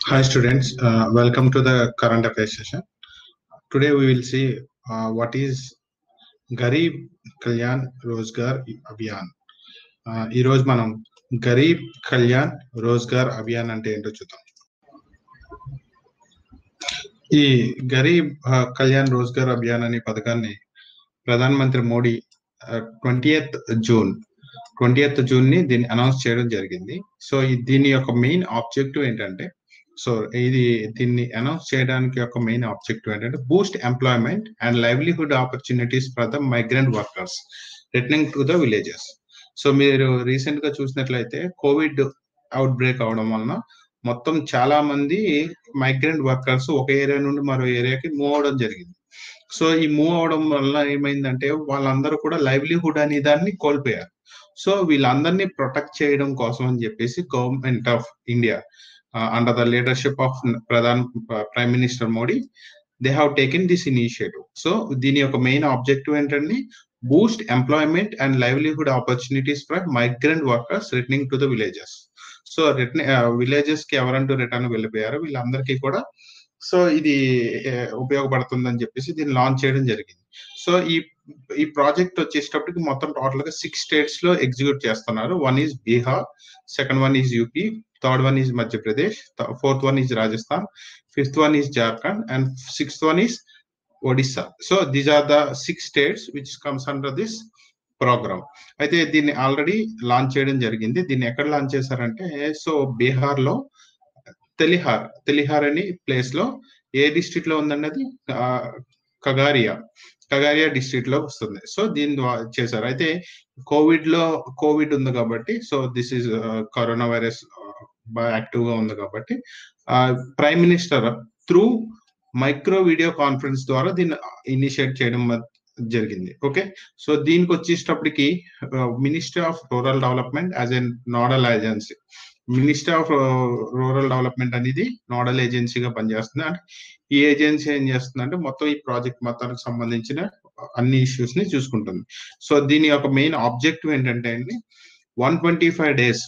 Hi students, uh, welcome to the current affairs session. Today we will see uh, what is Garib Kalyan Rozgar Abhiyan Uh, ఈ రోజు మనం గరీబ్ కళ్యాణ్ రోజ్గార్ అభియాన్ అంటే ఏంటో చూద్దాం ఈ గరీబ్ uh, కళ్యాణ్ రోజ్గార్ అభియాన్ అనే పథకాన్ని ప్రధాన మంత్రి Modi twenty June twenty June ని దీన్ని అనౌన్స్ చేయడం జరిగింది సో ఈ- దీని యొక్క మెయిన్ ఆబ్జెక్టివ్ ఏంటంటే సో ఇది దీన్ని అనౌన్స్ చేయడానికి యొక్క మెయిన్ ఆబ్జెక్టివ్ ఏంటంటే boost employment and livelihood opportunities for the migrant workers returning to the villages so మీరు రీసెంట్ గా చూసినట్లయితే కోవిడ్ అవుట్ బ్రేక్ అవడం వలన మొత్తం చాలా మంది మైగ్రెంట్ వర్కర్స్ ఒక ఏరియా నుండి మరో ఏరియాకి మూవ్ అవడం జరిగింది సో ఈ మూవ్ అవడం వల్ల ఏమైందంటే వాళ్ళందరూ కూడా లైవ్లీహుడ్ అనే దాన్ని కోల్పోయారు సో వీళ్ళందరినీ ప్రొటెక్ట్ చేయడం కోసం అని చెప్పేసి government of India under the leadership of ప్రధాన్ prime minister Modi they have taken this initiative so దీని యొక్క మెయిన్ ఆబ్జెక్టివ్ ఏంటంటే boost employment and livelihood opportunities for migrant workers returning to the villages so return villages కి ఎవరంటూ return వెళ్ళిపోయారో వీళ్ళందరికీ కూడా so ఇది ఆ, ఉపయోగపడుతుందని చెప్పేసి దీన్ని లాంచ్ చేయడం జరిగింది సో ఈ ఈ ప్రాజెక్ట్ వచ్చేటప్పటికి మొత్తం టోటల్ గా సిక్స్ స్టేట్స్ లో ఎగ్జిక్యూట్ చేస్తున్నారు one is Bihar second one is UP third one is Madhya Pradesh fourth one is Rajasthan fifth one is Jharkhand and sixth one is Odisha so these are the six states which comes under this programme అయితే దీన్ని already launch చేయడం జరిగింది దీన్ని ఎక్కడ launch చేశారంటే so Bihar లో తెలిహార్ తెలిహార్ అనే place లో ఏ డిస్ట్రిక్ట్ లో ఉందన్నది ఆ, కగారియా కగారియా డిస్ట్రిక్ట్ లో వస్తుంది సో దీని ద్వారా చేశారు అయితే కోవిడ్ లో కోవిడ్ ఉంది కాబట్టి so this is corona virus బాగా యాక్టివ్ గా ఉంది కాబట్టి prime minister through micro video conference ద్వారా దీన్ని ఇనిషియేట్ చేయడం మ- జరిగింది ఓకే సో దీనికి వచ్చేటప్పటికి ministry of rural development as an nodal agency ministry of rural development అనేది నోడల్ ఏజెన్సీగా పనిచేస్తుంది అంటే ఈ ఏజెన్సీ ఏం చేస్తుంది అంటే మొత్తం ఈ ప్రాజెక్ట్ మొత్తానికి సంబంధించిన అన్ని ఇష్యూస్ ని చూసుకుంటుంది సో దీని యొక్క మెయిన్ ఆబ్జెక్టివ్ ఏంటంటే అండి వన్ ట్వంటీ ఫైవ్ డేస్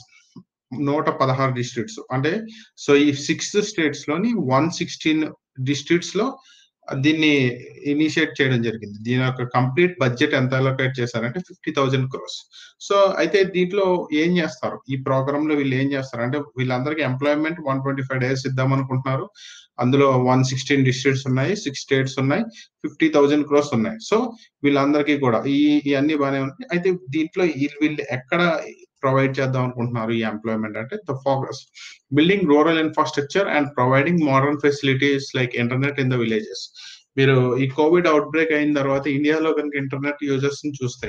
నూట పదహారు డిస్ట్రిక్ట్స్ అంటే సో ఈ సిక్స్త్ స్టేట్స్ లోని వన్ సిక్స్టీన్ డిస్ట్రిక్ట్స్ లో దీన్ని ఇనిషియేట్ చేయడం జరిగింది దీని యొక్క కంప్లీట్ బడ్జెట్ ఎంత అలొకేట్ చేశారంటే ఫిఫ్టీ థౌజండ్ క్రోస్ సో అయితే దీంట్లో ఏం చేస్తారు ఈ ప్రోగ్రామ్ లో వీళ్ళు ఏం చేస్తారు అంటే వీళ్ళందరికీ employment one twenty five days ఇద్దాం అనుకుంటున్నారు అందులో వన్ సిక్స్టీన్ డిస్ట్రిక్ట్స్ ఉన్నాయి సిక్స్ స్టేట్స్ ఉన్నాయి ఫిఫ్టీ థౌజండ్ క్రోస్ ఉన్నాయి సో వీళ్ళందరికీ కూడా ఈ ఇవన్నీ బాగానే ఉన్నాయి అయితే దీంట్లో వీళ్ళు వీళ్ళు ఎక్కడ ప్రొవైడ్ చేద్దాం అనుకుంటున్నారు ఈ ఎంప్లాయ్మెంట్ అంటే the focus building rural infrastructure and providing modern facilities like internet in the villages మీరు ఈ కోవిడ్ అవుట్ బ్రేక్ అయిన తర్వాత ఇండియాలో కనుక ఇంటర్నెట్ యూజర్స్ ని చూస్తే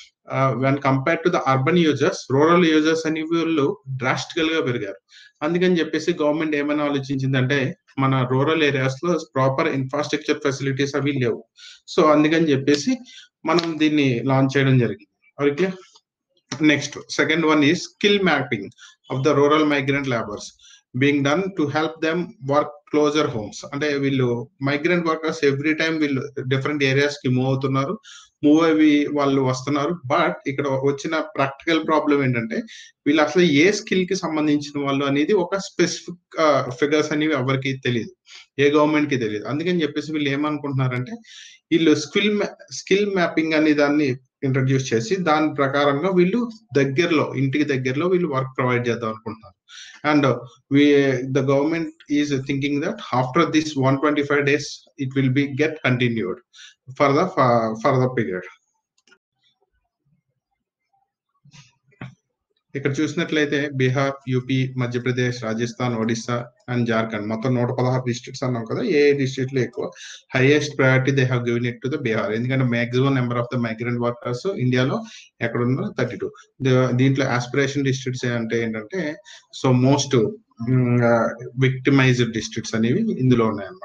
when compare to the urban users rural users అని వీళ్ళు డ్రాస్టికల్ గా పెరిగారు అందుకని చెప్పేసి గవర్నమెంట్ ఏమైనా ఆలోచించిందంటే మన రూరల్ ఏరియాస్ లో ప్రాపర్ ఇన్ఫ్రాస్ట్రక్చర్ ఫెసిలిటీస్ అవి లేవు సో అందుకని చెప్పేసి మనం దీన్ని లాంచ్ చేయడం జరిగింది ఓకే నెక్స్ట్ సెకండ్ వన్ ఈ skill mapping of the rural migrant labours being done to help them work closer homes అంటే వీళ్ళు మైగ్రెంట్ వర్కర్స్ ఎవ్రీ టైం వీళ్ళు డిఫరెంట్ ఏరియాస్ కి మూవ్ అవుతున్నారు మూవ్ అవి వాళ్ళు వస్తున్నారు బట్ ఇక్కడ వచ్చిన ప్రాక్టికల్ ప్రాబ్లం ఏంటంటే వీళ్ళు అసలు ఏ స్కిల్ కి సంబంధించిన వాళ్ళు అనేది ఒక స్పెసిఫిక్ ఫిగర్స్ అనేవి ఎవరికి తెలియదు ఏ గవర్నమెంట్ కి తెలియదు అందుకని చెప్పేసి వీళ్ళు ఏమనుకుంటున్నారంటే వీళ్ళు స్కిల్ స్కిల్ మ్యాపింగ్ అనే దాన్ని ఇంట్రడ్యూస్ చేసి దాని ప్రకారంగా వీళ్ళు దగ్గరలో ఇంటికి దగ్గరలో వీళ్ళు వర్క్ ప్రొవైడ్ చేద్దాం అనుకుంటున్నారు and we the government is thinking that after this 125 days it will be get continued for the for the period ఇక్కడ చూసినట్లయితే బీహార్ యూపీ మధ్యప్రదేశ్ రాజస్థాన్ ఒడిస్సా అండ్ జార్ఖండ్ మొత్తం నూట పదహారు డిస్ట్రిక్ట్స్ అన్నాం కదా ఏ డిస్ట్రిక్ట్ లో ఎక్కువ highest priority they have given it to the Bihar ఎందుకంటే maximum number of the migrant workers ఇండియాలో ఎక్కడ ఉన్నా థర్టీ టూ దీంట్లో ఆస్పిరేషన్ డిస్ట్రిక్ట్స్ అంటే ఏంటంటే సో మోస్ట్ విక్టిమైజ్డ్ డిస్ట్రిక్ట్స్ అనేవి ఇందులో ఉన్నాయన్నమాట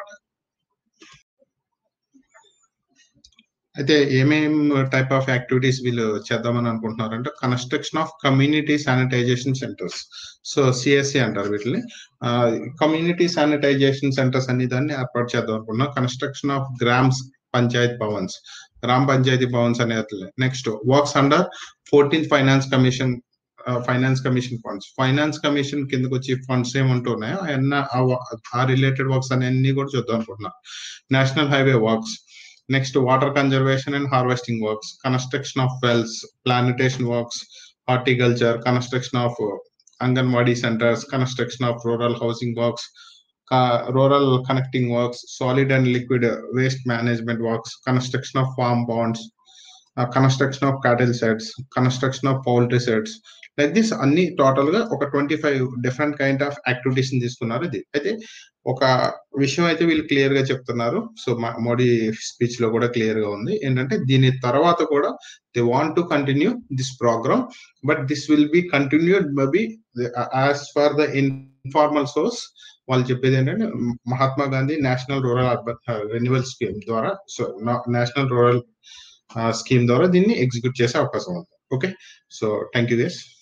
అయితే ఏమేం టైప్ ఆఫ్ యాక్టివిటీస్ వీళ్ళు చేద్దామని అనుకుంటున్నారు అంటే construction of community sanitization centres so CSC అంటారు వీటిని కమ్యూనిటీ శానిటైజేషన్ సెంటర్స్ అనే దాన్ని ఏర్పాటు చేద్దాం అనుకుంటున్నాం కన్స్ట్రక్షన్ ఆఫ్ గ్రామ్స్ పంచాయత్ భవన్స్ గ్రామ పంచాయతీ భవన్స్ అనేది next works under fourteenth finance commission finance commission funds finance commission కిందకి వచ్చి ఫండ్స్ ఏమంటున్నాయో అవన్నీ ఆ రిలేటెడ్ వర్క్స్ అన్ని కూడా చూద్దాం అనుకుంటున్నా national highway works next water conservation and harvesting works construction of wells plantation works horticulture construction of anganwadi centres construction of rural housing works rural connecting works solid and liquid waste management works construction of farm ponds construction of cattle sheds construction of poultry sheds like this అన్ని total గా ఒక twenty five different kind of activities తీసుకున్నారు ఇది అయితే ఒక విషయం అయితే వీళ్ళు క్లియర్ గా చెప్తున్నారు సో మోడీ స్పీచ్ లో కూడా క్లియర్ గా ఉంది ఏంటంటే దీని తర్వాత కూడా they want to continue this programme but this will be continued maybe as for the informal source వాళ్ళు చెప్పేది ఏంటంటే Mahatma Gandhi national rural urban renewal scheme ద్వారా సో నేషనల్ రూరల్ స్కీమ్ ద్వారా దీన్ని ఎగ్జిక్యూట్ చేసే అవకాశం ఉంది okay so thank you guys